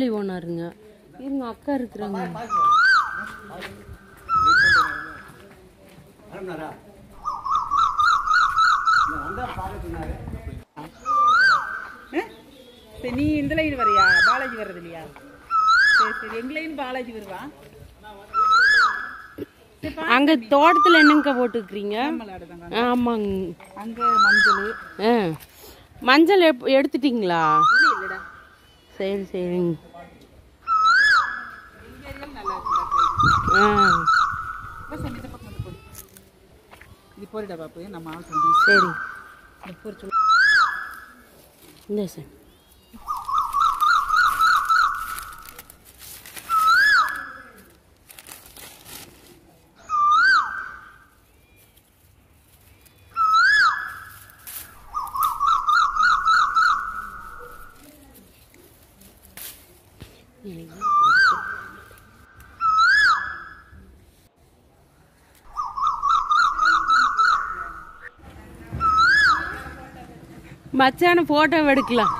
முதலாளி ஓனருங்க இருங்க அக்கா இருக்கிறாங்க வரணும்னாரா இல்லை வந்தால் பார்க்க சொன்னாரு ஆ? சரி நீ இந்த லைன் வரியா பாலாஜி வர்றது இல்லையா சரி சரி எங்க லைன் பாலாஜி வருவா சரி பா அங்க தோட்டத்துல என்னங்க போட்டுக்கிறீங்க விளையாடுதாங்க ஆமாங்க அங்க மஞ்சள் ஆ மஞ்சள் எப்- எடுத்துட்டீங்களா இல்லை இல்லடா சரி சரிங்க இங்க எல்லாம் நல்லா இருக்குடா ஆ பஸ் இந்த பக்கம் வந்து போடு இது போறிடா பாப்பு நம்ம ஆள் வந்து சரி இந்த போர் சொல்லு இந்த சார் மச்சான போட்டோ எடுக்கலாம்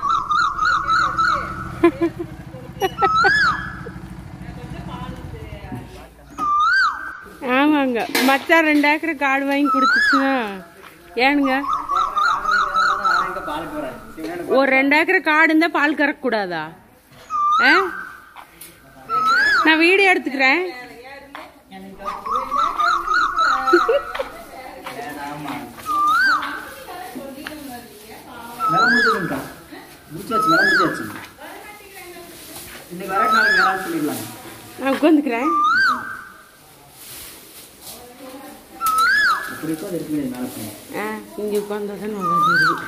ஆமாங்க மச்சான் ரெண்டு ஏக்கர் காடு வாங்கி கொடுத்துச்சுங்க ஏனுங்க எங்கே பாலுக்கு வராது ஒரு ரெண்டு ஏக்கர் காடு இருந்தா பால் கறக்க கூடாதா ஆ? நான் வீடியோ எடுத்துக்கிறேன் வேலை முடிச்சதுங்கக்கா முடிச்சாச்சு வேலை முடிச்சாச்சு இன்னைக்கு வர நாளைக்கு வேலை சொல்லிடலாங்க நான் உட்காந்துக்கிறேன் எப்படி இருக்கோ அது இருக்கு மேலே போங்க ஆ இங்கே உட்காந்தா தான் நல்லா தெரியும்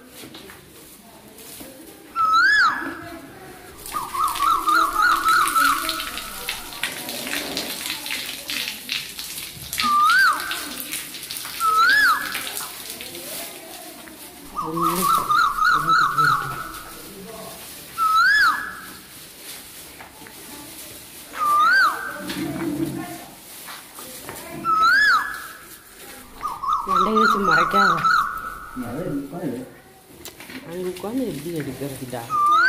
மண்டையை வச்சு மறைக்காத நீ அதை உட்காரு அங்கே உட்காந்து எப்படி எடுக்கிறதுடா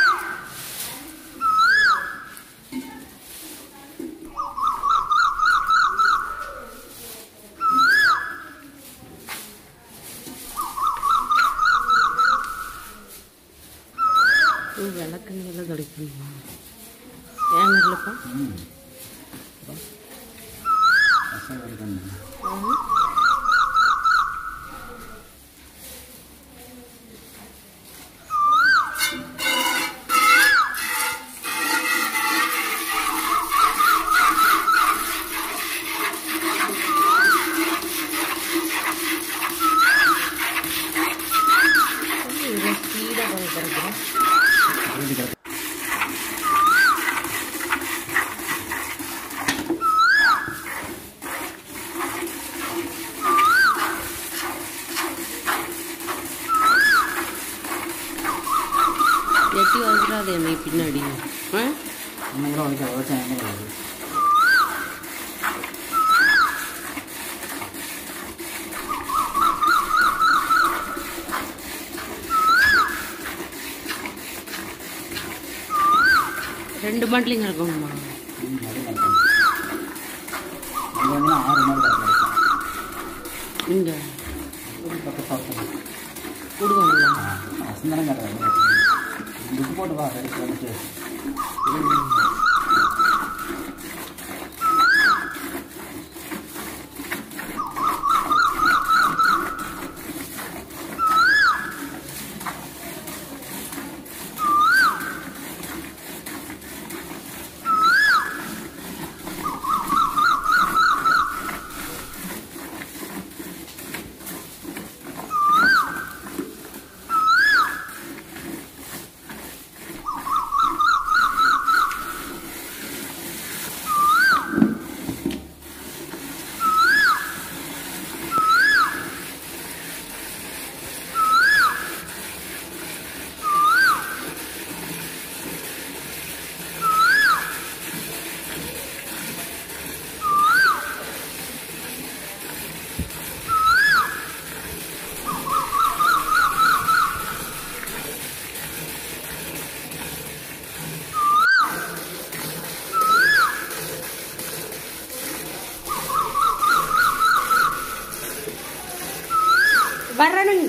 நீ விளக்கு எல்லாம் கிடைக்குமா ஏன் இல்லைப்பா ம் பசங்க இருக்காங்க ஸ்பீடாக போய் கிடைக்கிறேன் வீடு கிடக்கு எட்டி வந்துடாது என்னை பின்னாடி ஆ இன்னும் கூட வரைக்கும் விவசாயம் எங்கே வருது ரெண்டு பாட்டிலிங்க இருக்கணுமா ம், அது நடக்கும். அங்கே வந்து ஆறு நாள் கிடக்கு இங்கே ஒரு பக்கத்தில் விடுவாங்களா வசந்தானம் கிடக்கு புக்கு போட்டு வா எடுத்து வந்துட்டு வரணுங்க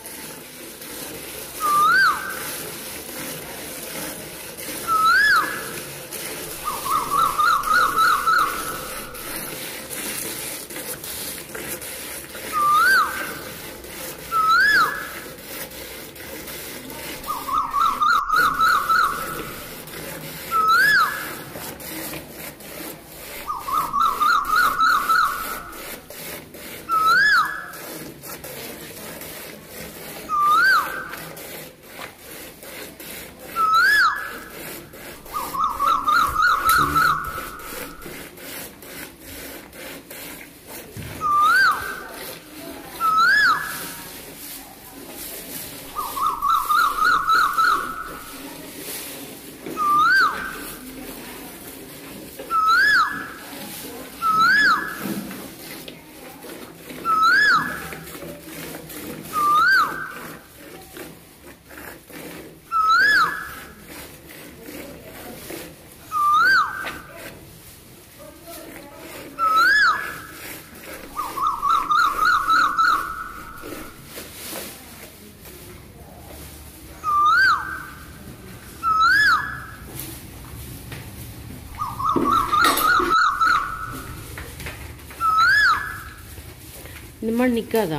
இந்த மாதிரி நிக்காதா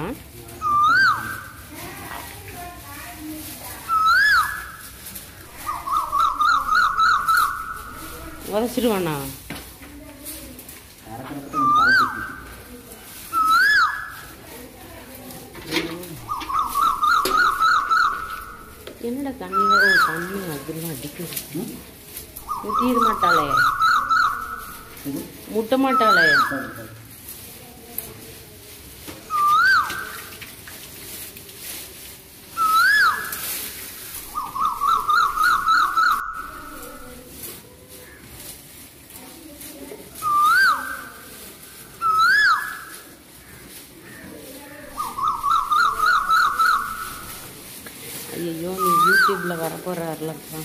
உதச்சிடுவானா அரைக்கணக்கு கொஞ்சம் பழச்சிட்டு என்னடா தண்ணியில் ஓ தண்ணி அதெல்லாம் அடிக்குது முட்டிட மாட்டாளே இது முட்ட மாட்டாளே சரி சரி ஐயோ நீ யூடியூப்ல வரப்போறாருலப்பா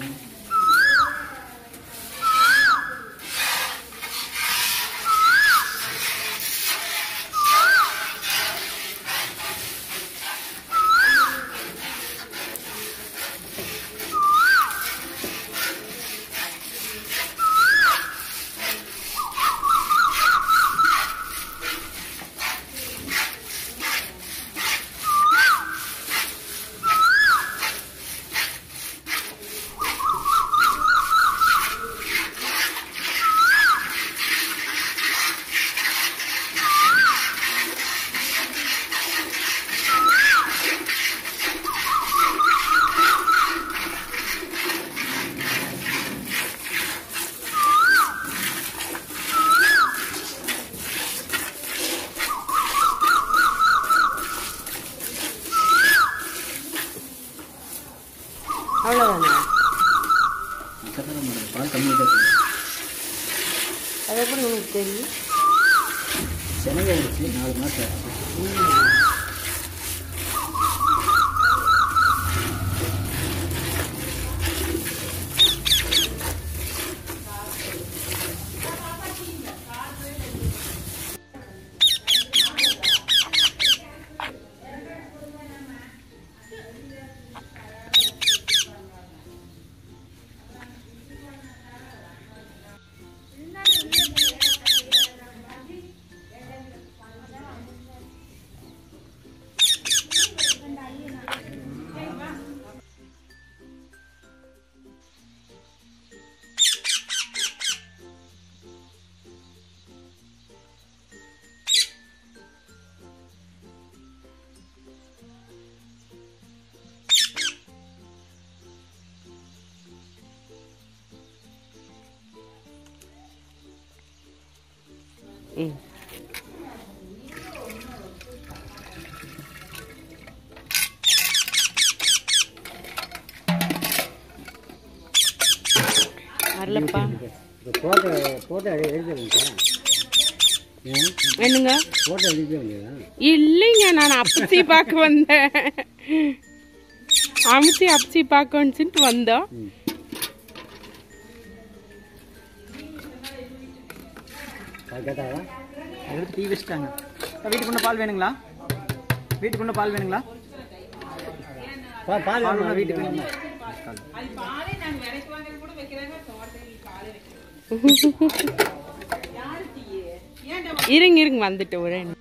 அவ்வளோதானா சக்கரை மரம் பால் கம்மியாக தான் இருக்குது அது எப்படி உனக்கு தெரியும் செனகை ஆயிடுச்சு நாலு மாதம் ஆச்சு ம் வரலப்பா இப்போ ஃபோட்டோ ஃபோட்டோ எழுத வேண்டியதா ஏன் என்னங்க ஃபோட்டோ எழுத வேண்டியதா இல்லைங்க நான் அப்பச்சி பார்க்க வந்தேன் அமிச்சி அப்பச்சி பார்க்கணுச்சுட்டு வந்தோம் ம் அது கேட்டாவா எடுத்து டீ வச்சுட்டாங்க வீட்டுக்கு கொண்டு பால் வேணுங்களா வீட்டுக்கு இன்னும் பால் வேணுங்களா பால் பால் வேணுங்களா வீட்டுக்கு வேணுங்களா அது பாலே நாங்க விலைக்கு வாங்குறது கூட வைக்கிறாங்க தோட்டத்தில் பாலே வைக்கிறாங்க யாரு டீ ஏன்டா இருங்க இருங்க வந்துட்டு ஒரே நிமிஷம்.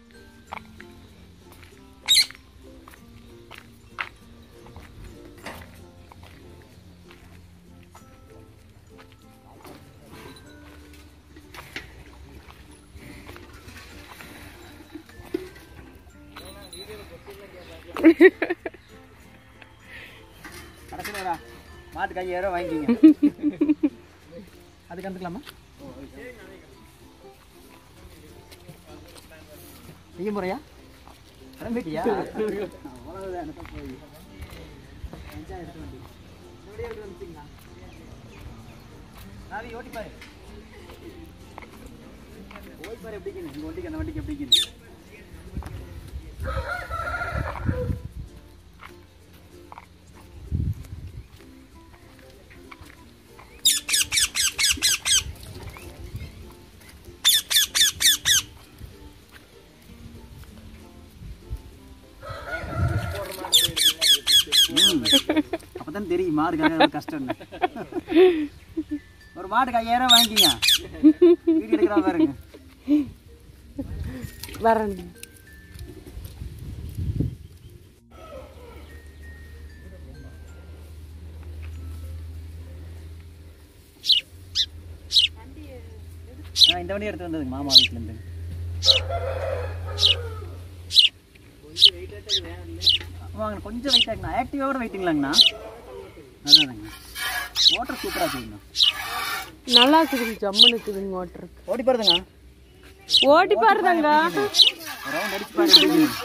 கடைசியில் மாட்டுக்கு ஐயாயிரம் வாங்கிக்கிங்க அதுக்கு வந்துக்கலாமா செய்ய போறியா கிளம்பிட்டியா அவ்வளவுதான் எனக்கு போய் பஞ்சாயத்து எடுத்து வண்டி இப்படியே எடுத்து வந்துட்டீங்களா நாவி ஓட்டி பாரு ஓட்டி பாரு எப்படிக்குன்னு இந்த வண்டிக்கு அந்த வண்டிக்கு எப்படிக்குன்னு ம். அப்பதான் தெரியும் மாடு கரையாத கஷ்டம்னு ஒரு மாட்டுக்கு ஐயாயிரம் வாங்கிக்கிங்க வீடு எடுக்கிறா பாருங்க வரேன் ஆ, இந்த வண்டி எடுத்து வந்ததுங்க மாமா வீட்டுல இருந்து வாங்க கொஞ்சம் வெயிட் ஆகுண்ணா ஆக்டிவாவோட வெயிட்டுங்களாங்கண்ணா அதாங்க ஓட்டர் சூப்பராக இருக்குங்கண்ணா நல்லா இருக்குதுங்க ஜம்முன்னு இருக்குதுங்க ஓட்டுறதுக்கு ஓடி பாருதுங்க ஓட்டி பாருதாங்க ஒரு ரவுண்ட் அடிச்சு பாரு எப்படி இருக்குன்னு.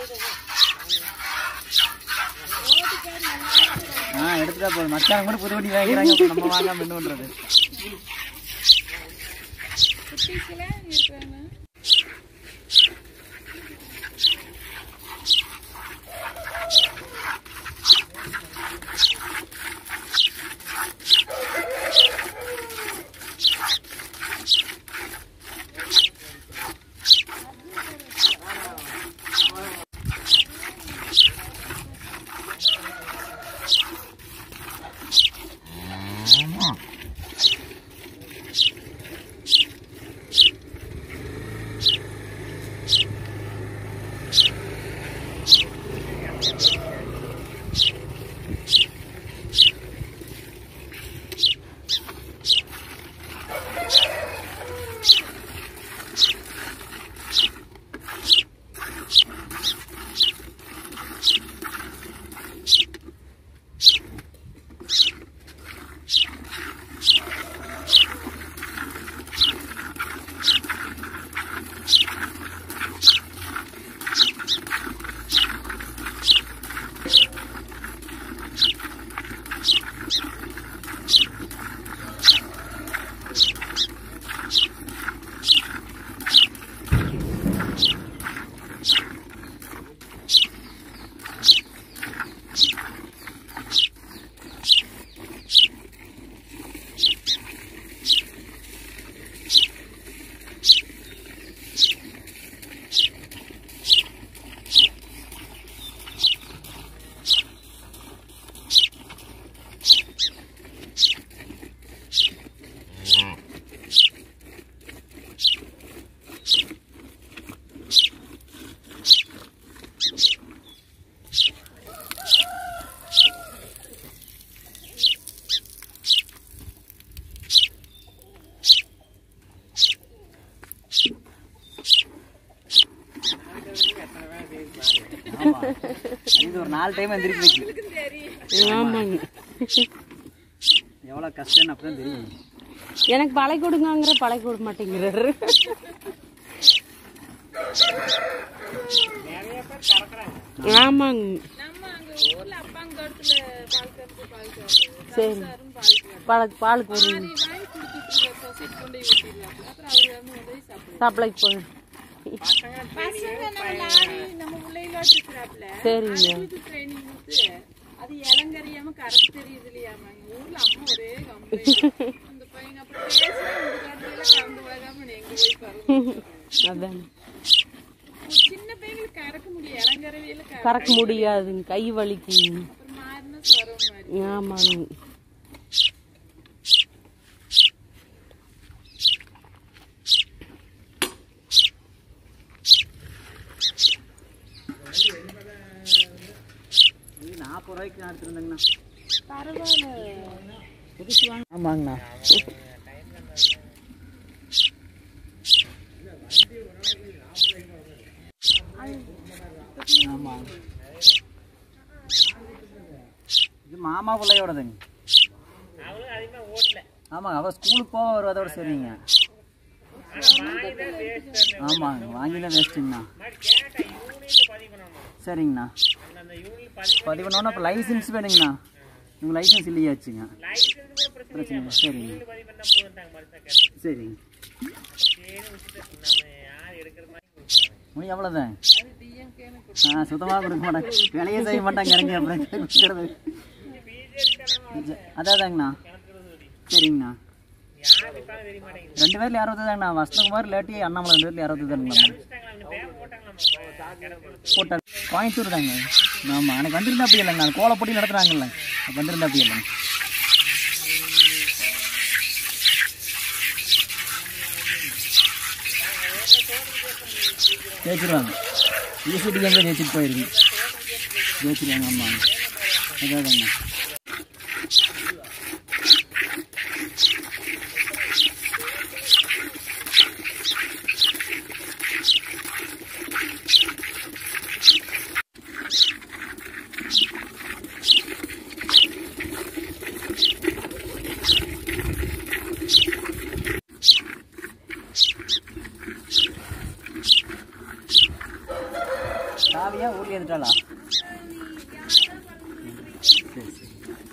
ஆ எடுத்துட்டா போதும் மச்சான் கூட புது வண்டி வாங்கிக்கிறாங்க அப்புறம் நம்ம வாங்காம என்ன பண்றது ஆமா இது ஒரு நாலு டைம் எந்திரிச்சு வைக்கு ஆமாங்க எவ்வளோ கஷ்டம்னு அப்பதான் தெரியும் எனக்கு பழை கொடுங்கங்கிற பழை கொடுக்க மாட்டேங்கிறாரு ஆமாங்க நம்ம அங்க ஊர்ல அப்பாங்க தோட்டத்துல பால் கறந்து பால் கறந்து சரி பால் பால் பாலுக்கு ஒரு வாங்கி கொடுத்துட்டு சொசைட்டி கொண்டு போய் ஊற்றிடலாம் அப்புறம் அவர் வந்து உதவி சாப்பிடுவோம் சப்ளைக்கு போய் பசங்க நம்ம லாரி நம்ம பிள்ளைகளோட இருக்கிறாப்புல சரிங்க அதுக்கு ட்ரைனிங் கொடுத்து அது இளங்கறியாம கரெக்ட் தெரியுது இல்லையாமா எங்க ஊர்ல அம்மா ஒரே கம்ப்ளைண்ட் அந்த பையன் அப்புறம் பேசுறேன் இந்த காட்டுல கலந்து விலகாம நீ எங்க போய் பாருங்க அதான் சின்ன பையனுக்கு கறக்க முடியும் இளங்கரவையில கறக்க முடியாதுங்க கை வலிக்குங்க ஒரு மாறினா சொரம் மாதிரி ஆமாங்க இது நாற்பது ரூபாய்க்கு நான் எடுத்துருந்தேங்கண்ணா பரவாயில்ல புதுசு வாங்க ஆமாங்கண்ணா ஆமாங்க இது மாமா பிள்ளையோடதுங்க ஆமாங்க அவ ஸ்கூலுக்கு போக வருவதோட சரிங்க ஆமாங்க வாங்கிதான் வேஸ்ட்டுங்கண்ணா சரிங்கண்ணா பதிவு பண்ணோன்னா இப்போ லைசன்ஸ் வேணுங்கண்ணா உங்கள் லைசன்ஸ் இல்லையாச்சுங்க பிரச்சனை இல்லை சரிங்க சரிங்க மணி எவ்வளோதான் ஆ சுத்தமாக கொடுக்க மாட்டாங்க வேலையே செய்ய மாட்டாங்க இறங்கி அப்புறம் கொடுக்கறது அதாதாங்கண்ணா சரிங்கண்ணா ரெண்டு பேர்ல யாராவது தாங்கண்ணா வசந்தகுமார் இல்லாட்டி அண்ணாமலை ரெண்டு பேர்ல யாராவது தானுங்களா போட்டாங்க கோயம்புத்தூர் தாங்க ஆமாம் எனக்கு வந்திருந்தா அப்படி இல்லைங்க நான் கோலப்போட்டி நடத்துகிறாங்கல்ல அப்போ வந்திருந்தா அப்படி இல்லைங்க ஜெயிச்சிருவாங்க ஈசிடி எங்கே ஜெயிச்சுட்டு போயிருக்கு ஜெயிச்சிருவாங்க ஆமாங்க அதாதாங்க சாவியா ஊர்ல இருந்துட்டாளா சரி சரி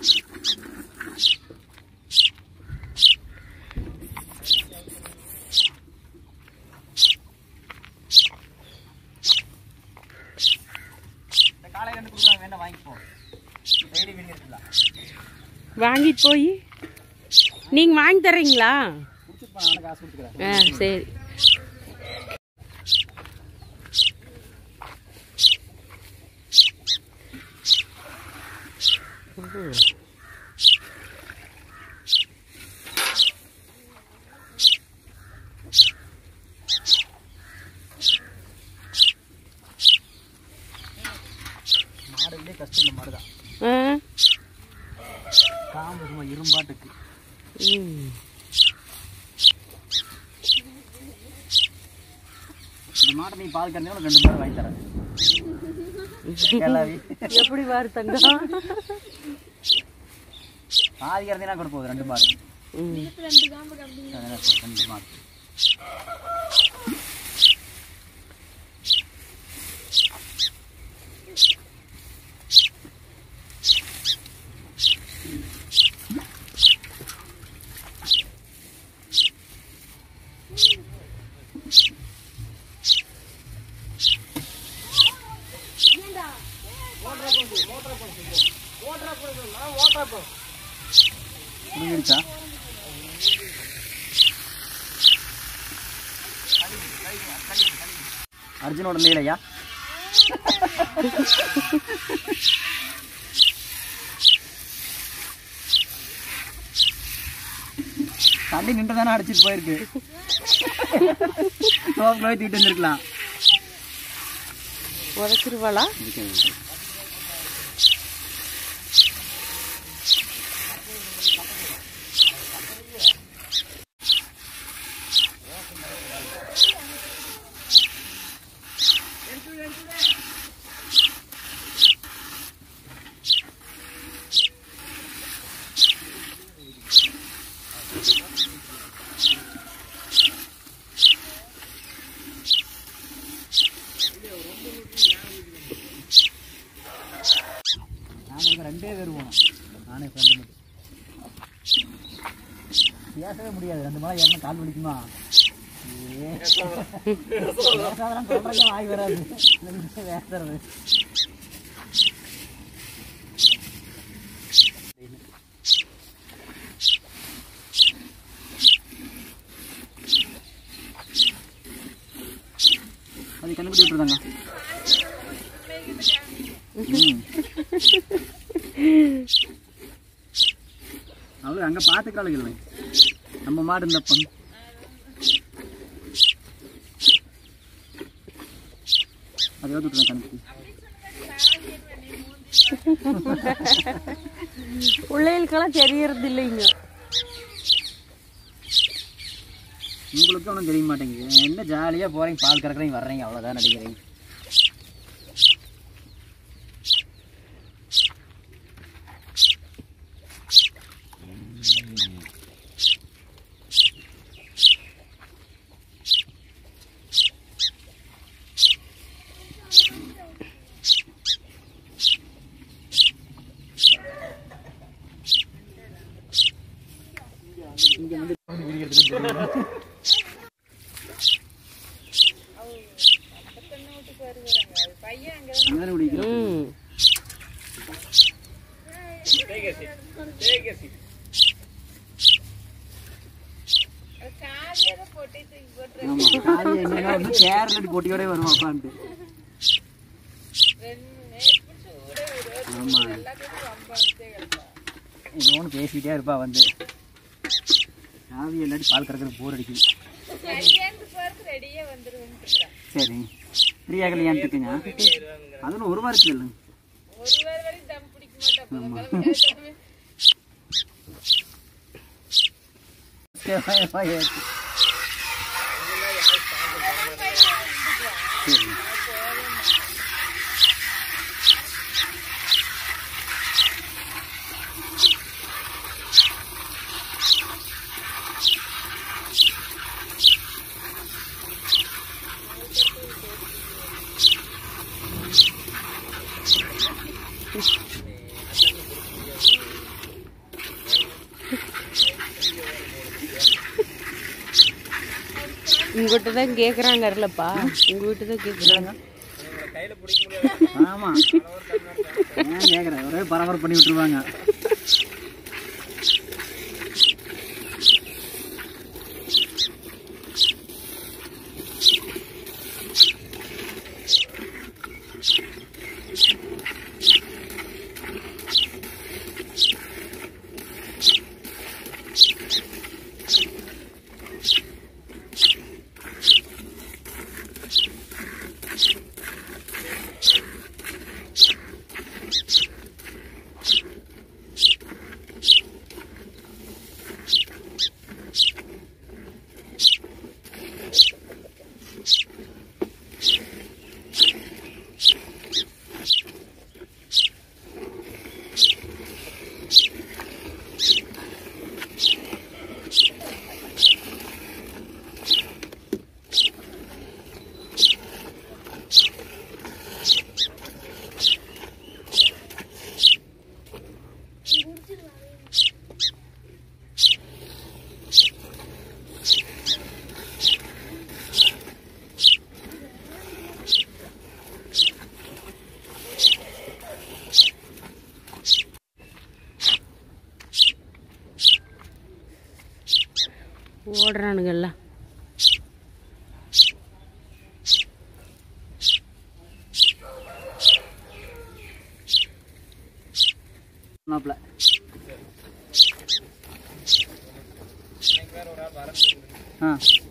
இந்த காலையில இருந்து கொடுக்குறாங்க வேண்டாம் வாங்கிப்போ டெய்லி வீடு இருக்கலாம் வாங்கிட்டு போய் நீங்க வாங்கி தர்றீங்களா கொடுத்துட்டு போ, நானும் காசு கொடுத்துக்கிறேன் ஆ சரி மாடு இல்லையே கஷ்டம் இல்லை மாடு தான் ஆ காம்பு சும்மா இரும்பாட்டுக்கு ம் இந்த மாட்டை நீ பால் கறந்தீங்கன்னா உனக்கு ரெண்டு மாடு வாங்கி தரேன் கிளவி எப்படி வாரு தங்கம் பாதி கறந்தீங்கன்னா கூட போகுது ரெண்டு மாடு ம் அதனால போகுது, ரெண்டு மாடு புரிஞ்சிருச்சா அர்ஜுனோட லீலையா தண்ணி நின்று தானே அடிச்சிட்டு போயிருக்கு சோப்பில் போய் தூக்கிட்டு வந்துருக்கலாம் உதச்சிருவாளா நாங்கள் ரெண்டே பேர் போனோம் நானே ஃப்ரெண்டு மட்டும் பேசவே முடியாது ரெண்டு மலை ஏறினா கால் வலிக்குமா ஏ. பேசாதெல்லாம் சொல்றதுக்கே வாய் வராது ரெண்டு பேசுறது அது கண்ணுக்குட்டி விட்டுருந்தாங்க ம் அவளு அங்கே பார்த்துக்கிறாளுங்க இல்லை நம்ம மாடு இந்த பொண்ணு அதை விட்டுருந்தேன் கண்ணுக்குட்டி பிள்ளைகளுக்கெல்லாம் தெரியறது இல்லைங்க உங்களுக்கு ஒன்றும் தெரிய மாட்டேங்குது என்ன ஜாலியாக போகிறீங்க பால் கறக்குறீங்க வர்றீங்க அவ்வளோதான் நடிக்கிறீங்க இங்கே வந்து அங்கே குடிக்கிறோம் ம் ஆமா காலையில என்னன்னா வந்து கேரளா போட்டியோட வருவோம் உட்காந்துட்டு ஆமா இது ஒன்று பேசிக்கிட்டே இருப்பா வந்து சாவி இல்லாட்டி பால் கறக்கிறது போர் அடிக்குது சரி ஃப்ரீயாக கல்யாணத்துக்குங்க அது ஒன்றும் ஒரு வாரத்துக்கு இல்லை சரி உங்ககிட்ட தான் கேட்குறாங்கல்லப்பா உங்க வீட்டு தான் கேட்குறாங்க ஆமா ஏன் கேட்குறேன் ஒரே பரபரப்பு பண்ணி விட்டுருவாங்க ஓடுறானுங்கல்ல மாப்பிள்ள ஆ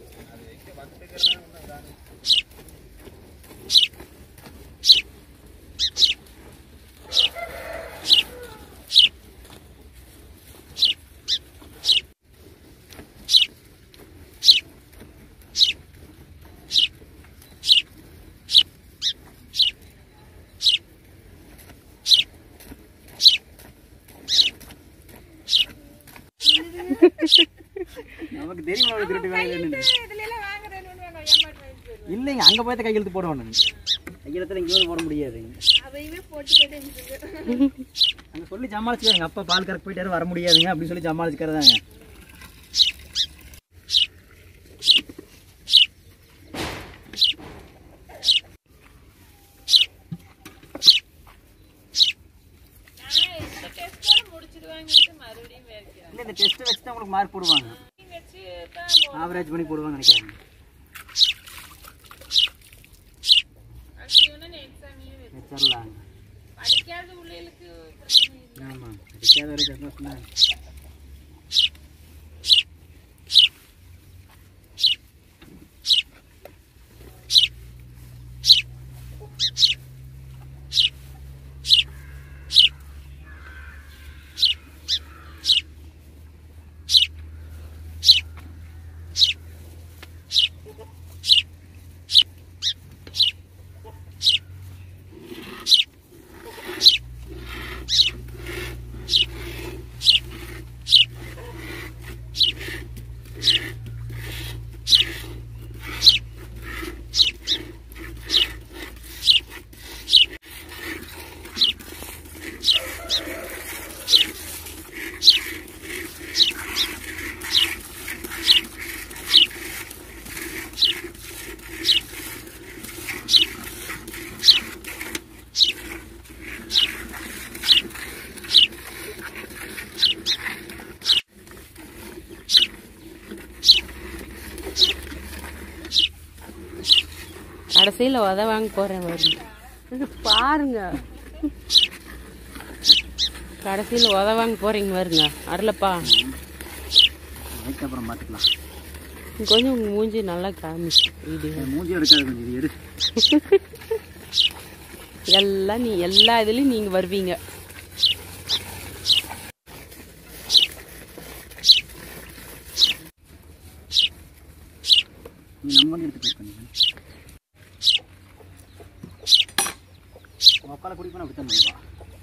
நமக்கு தெரியும் அவளுக்கு திருட்டு வேலை வேணும்னு. இல்லைங்க அங்க போய் தான் கையெழுத்து போடுவானு கையெழுத்துல இங்க வந்து போட முடியாது அங்க சொல்லி சமாளிச்சுக்காங்க அப்பா பால் கறக்க போயிட்டாரு வர முடியாதுங்க அப்படின்னு சொல்லி சமாளிச்சுக்கிறதாங்க இல்ல இந்த டெஸ்ட் வச்சு தான் உங்களுக்கு மார்க் போடுவாங்க ஆவரேஜ் பண்ணி போடுவாங்க நினைக்கிறேன் தெரில படிக்காத பிள்ளைகளுக்கு பிரச்சனை இல்லை. ஆமாம் அடிக்காத வரைக்கும் சந்தோஷம் தான் கடைசியில் உத வாங்க போகிறேன் வருங்க பாருங்க கடைசியில் உத வாங்க போகிறீங்க வருங்க வரலப்பா அதுக்கு அப்புறம் பார்த்துக்கலாம் கொஞ்சம் உங்க மூஞ்சி நல்லா காமி வீடியோ என் மூஞ்சி எடுக்காது கொஞ்சம் இது எடு எல்லாம் நீ எல்லா இதுலேயும் நீங்கள் வருவீங்க நீ நம்ம வண்டி எடுத்து போய் பண்ணி உக்கால குடிப்பா அப்படி தான் பண்ணுவா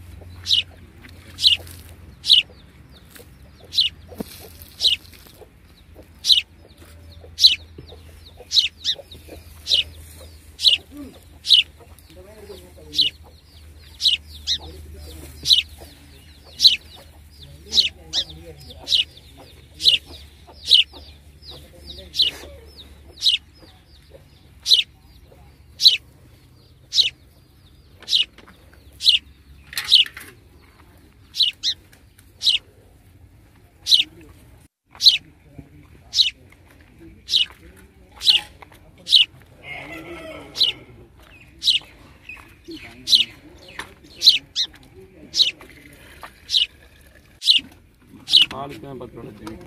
பாலுக்கு தான் பத்து ரூபா தெரியும்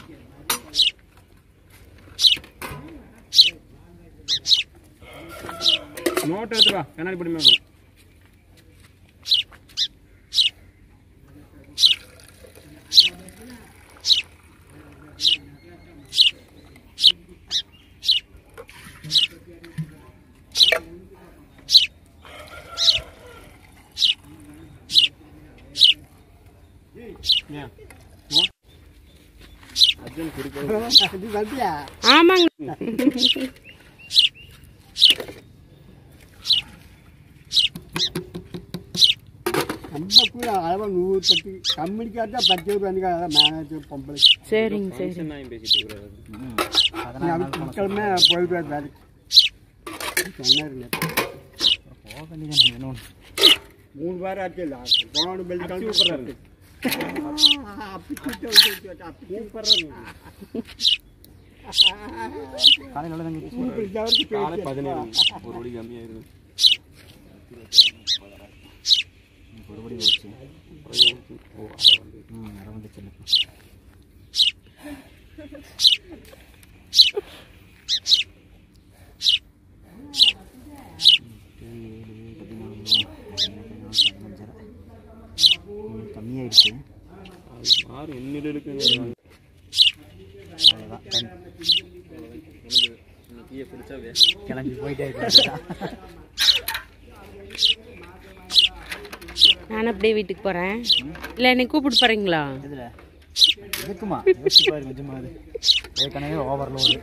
நோட் எடுத்து வா கண்ணாடி படி மேலே ஏன் நோட் அர்ஜுன் குறிப்பிட ஆமாங்க ரொம்ப கூட அளவு நூறு பத்து கம்பெனிக்காக பத்து ரூபா எனக்கு அதான் மேனேஜர் பொம்பளை சரிங்க சரி ஃபங்க்ஷன் தான் பேசிட்டு இருக்கிறாரு பதினாறு நாள் போன மக்களுமே போயிட்டு வேலைக்கு சொன்னார் நேத்து. போக வேண்டியது இன்னொன்று மூணு வாரம் ஆச்சு இல்லை போன பெல் சூப்பரா காலையில் உள்ள தங்கி காலை பதினேழு ஒரு மணி கம்மியாயிருது ஒருபடி போச்சு ஓ அதை வந்து ம் அரை வந்துச்சு எனக்கு கம்மியாயிடுச்சு அது மாறும் இன்னில இருக்குங்க அவ்வளோதான் டன் டீயை குடிச்சாவே கிளம்பி போயிட்டே இருக்கா நான் அப்படியே வீட்டுக்கு போகிறேன் இல்லை என்னை கூப்பிட்டு போகிறீங்களா இதில் இருக்குமா யோசிச்சு பாரு கொஞ்சமாவது ஏற்கனவே ஓவர்லோடு